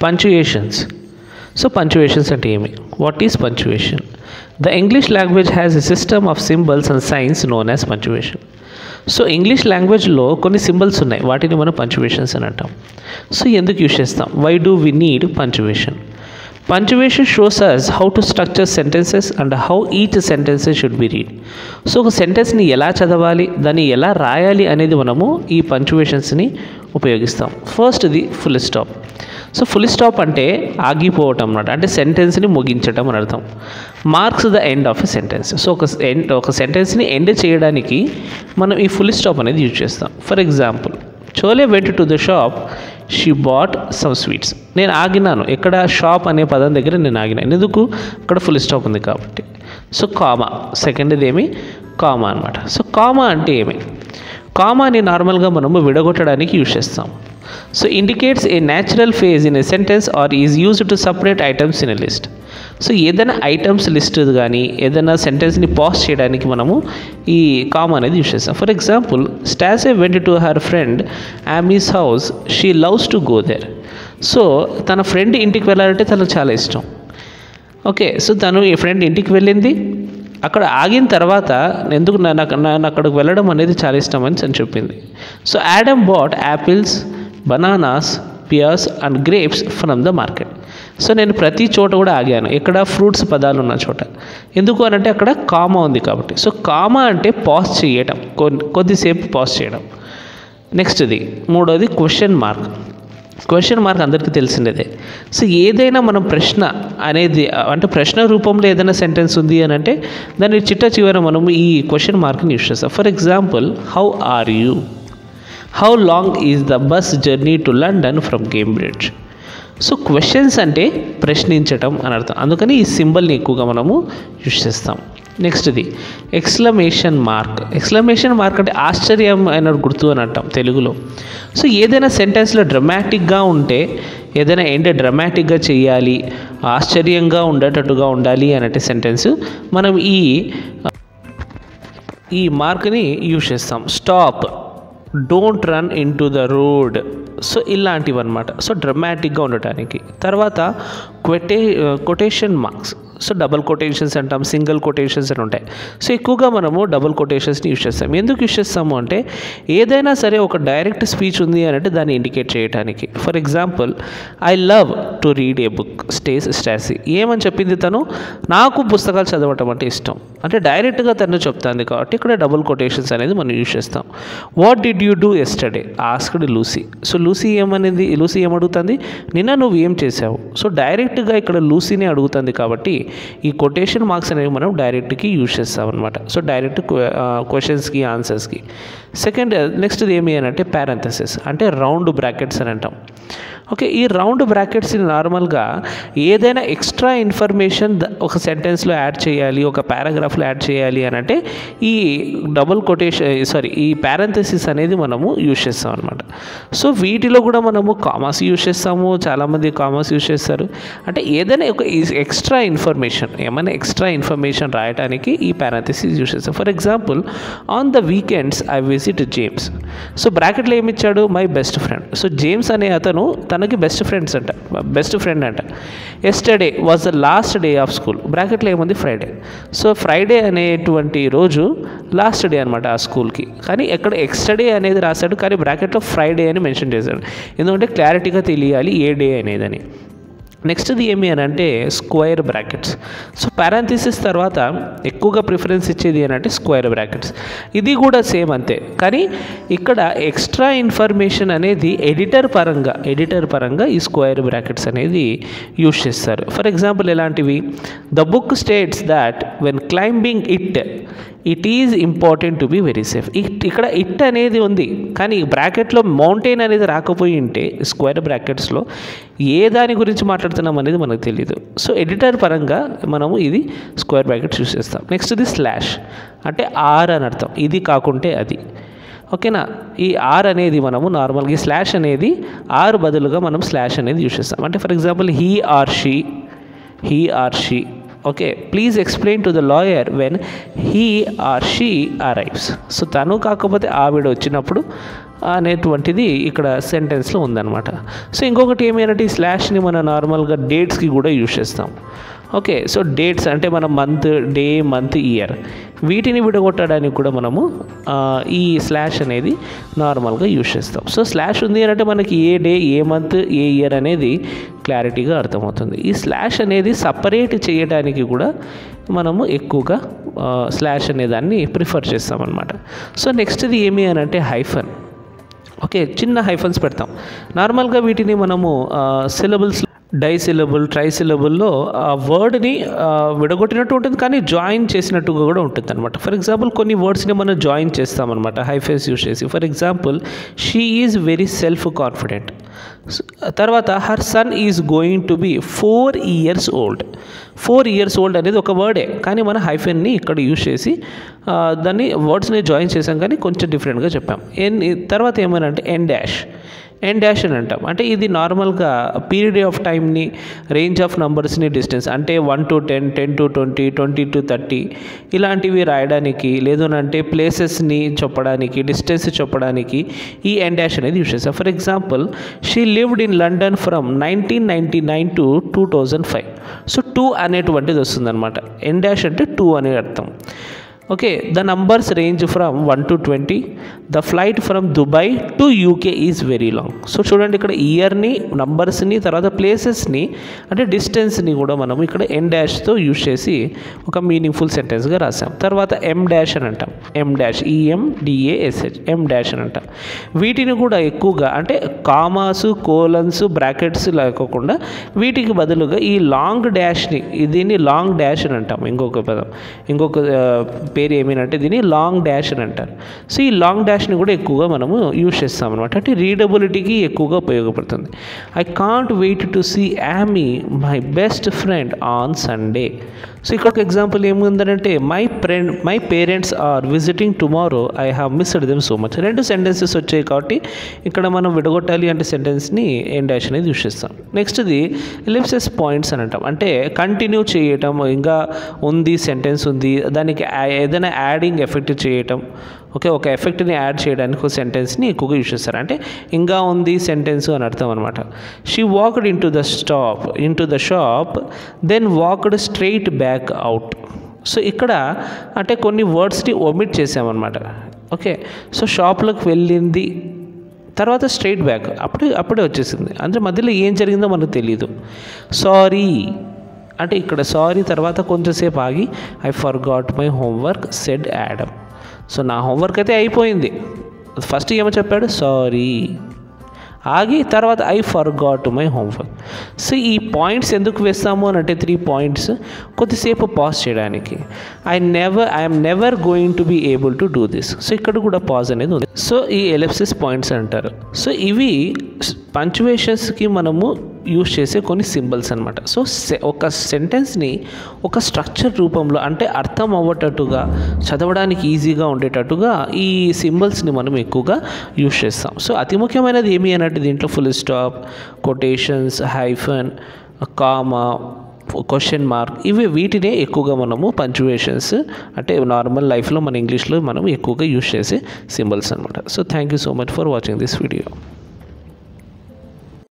పంచుయేషన్స్ so punctuations అంటే ఏమి what is punctuation the English language has a system of symbols and signs known as punctuation so English లాంగ్వేజ్లో కొన్ని symbols ఉన్నాయి వాటిని మనం పంచువేషన్స్ అని అంటాం సో ఎందుకు యూజ్ చేస్తాం why do we need punctuation punctuation shows us how to structure sentences and how each sentences should be read so ఒక సెంటెన్స్ని ఎలా చదవాలి దాన్ని ఎలా రాయాలి అనేది మనము ఈ పంచువేషన్స్ని ఉపయోగిస్తాం ఫస్ట్ది full stop so full stop అంటే ఆగిపోవటం అన్నమాట అంటే సెంటెన్స్ని ముగించడం అని అర్థం marks the end of a sentence so ఒక ఎండ్ ఒక సెంటెన్స్ని ఎండ్ చేయడానికి మనం ఈ ఫుల్ స్టాప్ అనేది యూజ్ చేస్తాం for example Chloe went to the shop she bought some sweets నేను ఆగినాను ఎక్కడ షాప్ అనే పదం దగ్గర నేను ఆగినాను ఎందుకు అక్కడ ఫుల్ స్టాప్ ఉంది కాబట్టి సో కామా సెకండ్ది ఏమి కామా అనమాట సో కామా అంటే ఏమి కామాని నార్మల్గా మనము విడగొట్టడానికి యూజ్ చేస్తాం so indicates a natural phase in a sentence or is use to separate items in a list so ఏదైనా ఐటమ్స్ లిస్ట్ కానీ ఏదైనా సెంటెన్స్ని పాస్ చేయడానికి మనము ఈ కామ్ అనేది యూజ్ చేస్తాం for example Stacey went to her friend Amy's house she loves to go there so తన friend ఇంటికి వెళ్ళాలంటే తనకు చాలా ఇష్టం ఓకే సో తను ఈ ఫ్రెండ్ ఇంటికి వెళ్ళింది అక్కడ ఆగిన తర్వాత ఎందుకు నా- నాకు నాకు అక్కడికి వెళ్ళడం అనేది చాలా ఇష్టం అని తను చెప్పింది so Adam bought apples bananas pears and grapes from the market so నేను ప్రతి చోట కూడా ఆగాను ఎక్కడ ఫ్రూట్స్ పదాలు ఉన్న చోట ఎందుకు అని అంటే అక్కడ కామా ఉంది కాబట్టి సో కామా అంటే పాజ్ చేయటం కొద్ది కొద్దిసేపు పాజ్ చేయడం నెక్స్ట్ది మూడోది క్వశ్చన్ మార్క్ క్వశ్చన్ మార్క్ అందరికీ తెలిసినదే సో ఏదైనా మనం ప్రశ్న అనేది అంటే ప్రశ్న రూపంలో ఏదైనా సెంటెన్స్ ఉంది అని అంటే దాన్ని చిట్ట చివర మనం ఈ క్వశ్చన్ మార్క్ని యూస్ చేస్తాం for example how are you how long is the bus journey to London from Cambridge so questions అంటే ప్రశ్నించటం అని అర్థం అందుకని ఈ సింబల్ని ఎక్కువగా మనము యూజ్ చేస్తాం నెక్స్ట్ది ఎక్స్లమేషన్ మార్క్ ఎక్స్లమేషన్ మార్క్ అంటే ఆశ్చర్యం అయిన గుర్తు అని అంటాం తెలుగులో సో ఏదైనా సెంటెన్స్లో డ్రమాటిక్గా ఉంటే ఏదైనా ఎండ్ డ్రమాటిక్గా చేయాలి ఆశ్చర్యంగా ఉండేటట్టుగా ఉండాలి అన్నట్టు సెంటెన్స్ మనం ఈ ఈ మార్క్ని యూజ్ చేస్తాం stop don't run into the road so ఇలాంటివి అనమాట సో డ్రమాటిక్గా ఉండటానికి తర్వాత quote quotation marks so double quotations అంటాం సింగిల్ కొటేషన్స్ అని ఉంటాయి సో ఎక్కువగా మనము డబుల్ కొటేషన్స్ని యూజ్ చేస్తాం ఎందుకు యూజ్ చేస్తాము అంటే ఏదైనా సరే ఒక డైరెక్ట్ స్పీచ్ ఉంది అని అంటే దాన్ని ఇండికేట్ చేయడానికి for example I love to read a book స్టేస్ స్టాసీ ఏమని చెప్పింది తను నాకు పుస్తకాలు చదవటం అంటే ఇష్టం అంటే డైరెక్ట్గా తను చెప్తాంది కాబట్టి ఇక్కడ డబుల్ కొటేషన్స్ అనేది మనం యూజ్ చేస్తాం what did you do yesterday asked Lucy so Lucy ఏమనేది లూసీ ఏమడుగుతుంది నిన్న నువ్వు ఏం చేసావు సో డైరెక్ట్గా ఇక్కడ లూసీనే అడుగుతుంది కాబట్టి ఈ కొటేషన్ మార్క్స్ అనేవి మనం డైరెక్ట్కి యూజ్ చేస్తాం అనమాట సో డైరెక్ట్ క్వశ్చన్స్కి ఆన్సర్స్కి సెకండ్ నెక్స్ట్ ఏమి అని అంటే పారంథసిస్ అంటే రౌండ్ బ్రాకెట్స్ అని అంటాం ఓకే ఈ రౌండ్ బ్రాకెట్స్ని నార్మల్గా ఏదైనా ఎక్స్ట్రా ఇన్ఫర్మేషన్ ద- ఒక సెంటెన్స్లో యాడ్ చేయాలి ఒక పారాగ్రాఫ్లో యాడ్ చేయాలి అని అంటే ఈ డబుల్ కొటేషన్ సారీ ఈ పారంథసిస్ అనేది మనము యూజ్ చేస్తాం అనమాట సో వీటిలో కూడా మనము కామర్స్ యూజ్ చేస్తాము చాలామంది కామర్స్ యూజ్ చేస్తారు అంటే ఏదైనా ఒక ఎక్స్ట్రా ఇన్ఫర్మేషన్ ఏమైనా ఎక్స్ట్రా ఇన్ఫర్మేషన్ రాయడానికి ఈ పారాథసిస్ యూజ్ చేస్తాం for example on the weekends I visit James so బ్రాకెట్లో ఏమి ఇచ్చాడు my best friend so James అనే అతను తనకి బెస్ట్ ఫ్రెండ్స్ అంట బెస్ట్ ఫ్రెండ్ అంట yesterday was the last day of school బ్రాకెట్లో ఏముంది ఫ్రైడే సో ఫ్రైడే అనేటువంటి రోజు లాస్ట్ డే అనమాట ఆ స్కూల్కి కానీ ఎక్కడ ఎక్స్టర్డే అనేది రాశాడు కానీ బ్రాకెట్లో ఫ్రైడే అని మెన్షన్ చేశాడు ఎందుకంటే క్లారిటీగా తెలియాలి ఏ డే అనేదని నెక్స్ట్ది ఏమి అని అంటే స్క్వేర్ బ్రాకెట్స్ సో పారాంథిసిస్ తర్వాత ఎక్కువగా ప్రిఫరెన్స్ ఇచ్చేది అని అంటే స్క్వేర్ బ్రాకెట్స్ ఇది కూడా సేమ్ అంతే కానీ ఇక్కడ ఎక్స్ట్రా ఇన్ఫర్మేషన్ అనేది ఎడిటర్ పరంగా ఎడిటర్ పరంగా ఈ స్క్వేర్ బ్రాకెట్స్ అనేది యూజ్ చేస్తారు ఫర్ ఎగ్జాంపుల్ ఎలాంటివి the book states that when climbing it it is important to be very safe it ఇక్కడ ఇట్ అనేది ఉంది కానీ బ్రాకెట్లో మౌంటైన్ అనేది రాకపోయి ఉంటే స్క్వేర్ బ్రాకెట్స్లో ఏ దాని గురించి మాట్లాడుతున్నాం అనేది మనకు తెలియదు సో ఎడిటర్ పరంగా మనము ఇది స్క్వేర్ బ్రాకెట్స్ యూస్ చేస్తాం నెక్స్ట్ ఇది స్లాష్ అంటే ఆర్ అని అర్థం ఇది కాకుంటే అది ఓకేనా ఈ ఆర్ అనేది మనము నార్మల్గా ఈ స్లాష్ అనేది ఆర్ బదులుగా మనం స్లాష్ అనేది యూస్ చేస్తాం అంటే for example he or she he or she okay please explain to the lawyer when he or she arrives so తను కాకపోతే ఆవిడ వచ్చినప్పుడు అనేటువంటిది ఇక్కడ సెంటెన్స్లో ఉందన్నమాట సో ఇంకొకటి ఏమైనా ఈ స్లాష్ని మనం నార్మల్గా డేట్స్కి కూడా యూజ్ చేస్తాం ఓకే సో డేట్స్ అంటే మనం మంత్ డే మంత్ ఇయర్ వీటిని విడగొట్టడానికి కూడా మనము ఆ, ఈ స్లాష్ అనేది నార్మల్గా యూజ్ చేస్తాం సో స్లాష్ ఉంది అని అంటే మనకి a day a month a year అనేది క్లారిటీగా అర్థమవుతుంది ఈ స్లాష్ అనేది సపరేట్ చేయడానికి కూడా మనము ఎక్కువగా స్లాష్ అనే దాన్ని ప్రిఫర్ చేస్తామన్నమాట సో నెక్స్ట్ది ఏమి అని అంటే హైఫన్ ఓకే చిన్న హైఫన్స్ పెడతాం నార్మల్గా వీటిని మనము సిలబుల్స్ డై సిలబుల్ ట్రై సిలబుల్లో ఆ వర్డ్ని విడగొట్టినట్టు ఉంటుంది కానీ జాయిన్ చేసినట్టుగా కూడా ఉంటుంది అనమాట ఫర్ ఎగ్జాంపుల్ కొన్ని వర్డ్స్ని మనం జాయిన్ చేస్తామన్నమాట హైఫెన్స్ యూస్ చేసి for example she is very self confident తర్వాత her son is going to be four years old four years old అనేది ఒక వర్డే కానీ మన హైఫెన్ని ఇక్కడ యూజ్ చేసి ఆ, దాన్ని వర్డ్స్ని జాయిన్ చేసాం కానీ కొంచెం డిఫరెంట్గా చెప్పాం ఎన్ తర్వాత ఏమనంటే ఎన్ డాష్ ఎన్ డాష్ అని అంటాం అంటే ఇది నార్మల్గా పీరియడ్ ఆఫ్ టైంని రేంజ్ ఆఫ్ నంబర్స్ని డిస్టెన్స్ అంటే one to ten ten to twenty twenty to thirty ఇలాంటివి రాయడానికి లేదు అని అంటే ప్లేసెస్ని చెప్పడానికి డిస్టెన్స్ చెప్పడానికి ఈ ఎన్ డాష్ అనేది యూస్ చేస్తాం for example she lived in London from nineteen ninety nine to two thousand five so to అనేటువంటిది వస్తుందన్నమాట ఎన్ డాష్ అంటే టూ అనే అర్థం okay the numbers range from one to twenty the flight from Dubai to UK is very long so చూడండి ఇక్కడ ఇయర్ని నంబర్స్ని తర్వాత ప్లేసెస్ని అంటే డిస్టెన్స్ని కూడా మనం ఇక్కడ ఎన్ డాష్తో యూజ్ చేసి ఒక మీనింగ్ఫుల్ సెంటెన్స్గా రాసాం తర్వాత ఎం డాష్ అని అంటాం em dash E M D A S H em dash అని అంటాం వీటిని కూడా ఎక్కువగా అంటే కామాస్ కోలన్స్ బ్రాకెట్స్ లేకోకుండా వీటికి బదులుగా ఈ లాంగ్ డాష్ని దీన్ని లాంగ్ డాష్ అని అంటాం ఇంకొక పదం ఇంకొక ఆ, పేరు ఏమేనంటే దీన్ని లాంగ్ డాష్ అని అంటారు సో ఈ లాంగ్ డాష్ని కూడా ఎక్కువగా మనము యూజ్ చేస్తాం అనమాట అంటే రీడబిలిటీకి ఎక్కువగా ఉపయోగపడుతుంది I can't wait to see Amy my best friend on Sunday so ఇక్కడ ఒక ఎగ్జాంపుల్ ఏముందంటే my friend my parents are visiting tomorrow I have missed them so much రెండు సెంటెన్సెస్ వచ్చాయి కాబట్టి ఇక్కడ మనం విడగొట్టాలి అంటే సెంటెన్స్ని ఏం డాష్ అనేది యూస్ చేస్తాం నెక్స్ట్ది ఎలిప్సెస్ పాయింట్స్ అని అంటాం అంటే కంటిన్యూ చేయటం ఇంకా ఉంది సెంటెన్స్ ఉంది దానికి ఆ- ఏదైనా యాడింగ్ ఎఫెక్ట్ చేయటం ఓకే ఒక ఎఫెక్ట్ని యాడ్ చేయడానికి ఒక సెంటెన్స్ని ఎక్కువగా యూస్ చేస్తారు అంటే ఇంకా ఉంది సెంటెన్స్ అని అర్థం అనమాట she walked into the stop into the shop then walked straight back out so ఇక్కడ అంటే కొన్ని వర్డ్స్ని ఒమిట్ చేసామన్నమాట ఓకే సో షాప్లోకి వెళ్ళింది తర్వాత స్ట్రైట్ బ్యాక్ అప్పుడే అప్పుడే వచ్చేసింది అంటే మధ్యలో ఏం జరిగిందో మనకు తెలియదు సారీ అంటే ఇక్కడ సారీ తర్వాత కొంచెంసేపు ఆగి I forgot my homework said Adam so నా హోంవర్క్ అయితే అయిపోయింది ఫస్ట్ ఏమో చెప్పాడు సారీ ఆగి తర్వాత I forgot my homework so ఈ పాయింట్స్ ఎందుకు వేస్తాము అని అంటే త్రీ పాయింట్స్ కొద్దిసేపు పాజ్ చేయడానికి I never I'm never going to be able to do this so ఇక్కడ కూడా పాజ్ అనేది ఉంది సో ఈ ఎలిప్సిస్ పాయింట్స్ అంటారు సో ఇవి పంచువేషన్స్కి మనము యూజ్ చేసే కొన్ని సింబల్స్ అనమాట సో సె- ఒక సెంటెన్స్ని ఒక స్ట్రక్చర్ రూపంలో అంటే అర్థం అవ్వటట్టుగా చదవడానికి ఈజీగా ఉండేటట్టుగా ఈ సింబల్స్ని మనం ఎక్కువగా యూజ్ చేస్తాం సో అతి ముఖ్యమైనది ఏమి అన్నట్టు దీంట్లో full stop quotations hyphen comma question mark ఇవి వీటినే ఎక్కువగా మనము పంచువేషన్స్ అంటే నార్మల్ లైఫ్లో మన ఇంగ్లీష్లో మనం ఎక్కువగా యూజ్ చేసే సింబల్స్ అనమాట so thank you so much for watching this video